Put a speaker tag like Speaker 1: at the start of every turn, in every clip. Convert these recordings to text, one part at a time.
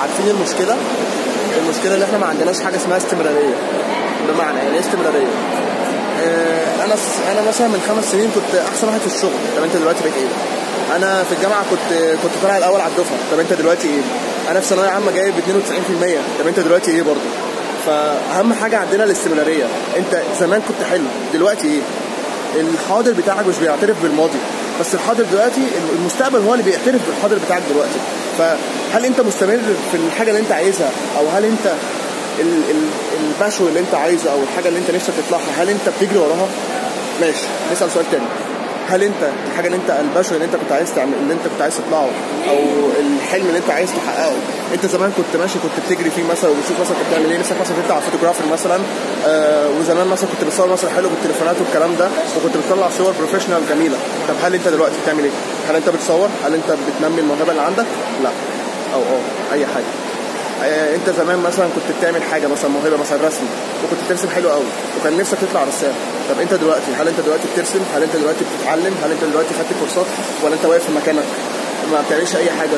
Speaker 1: عارفين المشكله المشكله اللي احنا ما عندناش حاجه اسمها استمراريه بمعنى يعني ايه استمراريه آه، انا انا مثلا من خمس سنين كنت احسن واحد في الشغل طب انت دلوقتي بقيت ايه انا في الجامعه كنت كنت طالع الاول على الدفعه طب انت دلوقتي ايه انا في ثانويه عامه جايب 92% طب انت دلوقتي ايه برضه فاهم حاجه عندنا الاستمراريه انت زمان كنت حلو دلوقتي ايه الحاضر بتاعك مش بيعترف بالماضي بس الحاضر دلوقتي المستقبل هو اللي بيعترف بالحاضر بتاعك دلوقتي فهل انت مستمر في الحاجه اللي انت عايزها او هل انت ال- ال- الباشو اللي انت عايزه او الحاجه اللي انت نفسك تطلعها هل انت بتجري وراها ماشي نسال سؤال تاني هل انت الحاجه اللي انت الباشو اللي انت كنت عايز تعمل اللي انت كنت عايز تطلعه او الحلم اللي انت عايز تحققه انت زمان كنت ماشي كنت بتجري فيه مثلا وبتشوف مثلا كنت بتعمل ايه نفسك مثلا تطلع فوتوغرافر مثلا آه وزمان مثلا كنت بتصور مثلا حلو بالتليفونات والكلام ده وكنت بتطلع صور بروفيشنال جميله طب هل انت دلوقتي بتعمل ايه؟ هل انت بتصور؟ هل انت بتنمي الموهبه اللي عندك؟ لا او اه اي حاجه آه، انت زمان مثلا كنت بتعمل حاجه مثلا موهبه مثلا رسم وكنت بترسم حلو قوي وكان نفسك تطلع رسام طب انت دلوقتي هل انت دلوقتي بترسم هل انت دلوقتي بتتعلم هل انت دلوقتي خدت كورسات ولا انت واقف في مكانك ما بتعملش اي حاجه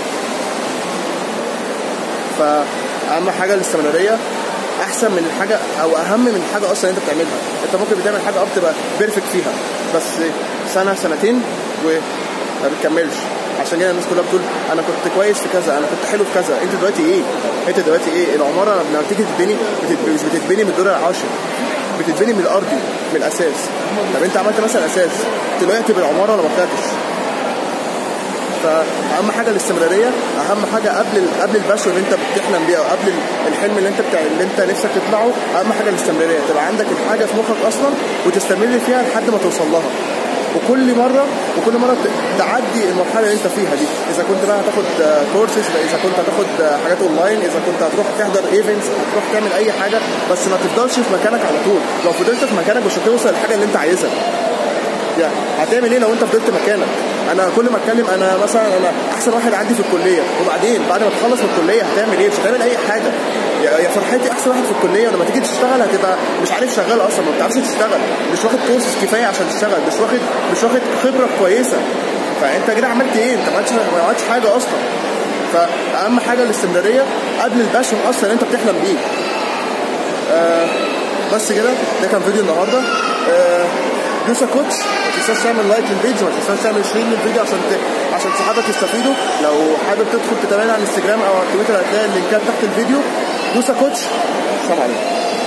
Speaker 1: فاهم حاجه الاستمراريه احسن من الحاجه او اهم من الحاجه اصلا انت بتعملها انت ممكن بتعمل حاجه اه بتبقى بيرفكت فيها بس سنه سنتين وما بتكملش عشان كده الناس كلها بتقول انا كنت كويس في كذا انا كنت حلو في كذا انت دلوقتي ايه انت دلوقتي ايه العماره لما بتيجي تتبني بتت- مش بتتبني من الدور العاشر بتتبني من الارضي من الاساس طب انت عملت مثلا اساس طلعت بالعماره ولا ما طلعتش فاهم حاجه الاستمراريه اهم حاجه قبل ال- قبل الباشون اللي انت بتحلم بيه او قبل ال- الحلم اللي انت بتاع اللي انت نفسك تطلعه اهم حاجه الاستمراريه تبقى عندك الحاجه في مخك اصلا وتستمر فيها لحد ما توصل لها وكل مره وكل مره ت- تعدي المرحله اللي انت فيها دي اذا كنت بقى هتاخد كورسز اذا كنت هتاخد آه، حاجات اونلاين اذا كنت هتروح تحضر ايفنتس هتروح تعمل اي حاجه بس ما تفضلش في مكانك على طول لو فضلت في مكانك مش هتوصل للحاجه اللي انت عايزها يعني هتعمل ايه لو انت فضلت مكانك انا كل ما اتكلم انا مثلا انا احسن واحد عندي في الكليه وبعدين بعد ما تخلص من الكليه هتعمل ايه مش هتعمل اي حاجه يا يا فرحتي احسن واحد في الكليه ولما تيجي تشتغل هتبقى مش عارف شغال اصلا ما بتعرفش تشتغل مش واخد كورسز كفايه عشان تشتغل مش واخد مش واخد خبره كويسه فانت كده عملت ايه انت ما عملتش ما عملتش حاجه اصلا فاهم حاجه الاستمراريه قبل الباشون اصلا اللي انت بتحلم بيه آه بس كده ده كان فيديو النهارده آه دوسا كوتش ما تنساش تعمل لايك للفيديو ما تنساش تعمل شير للفيديو عشان ت... عشان صحابك يستفيدوا لو حابب تدخل تتابعنا على الانستجرام او على التويتر هتلاقي اللينكات تحت الفيديو دوسا كوتش السلام عليكم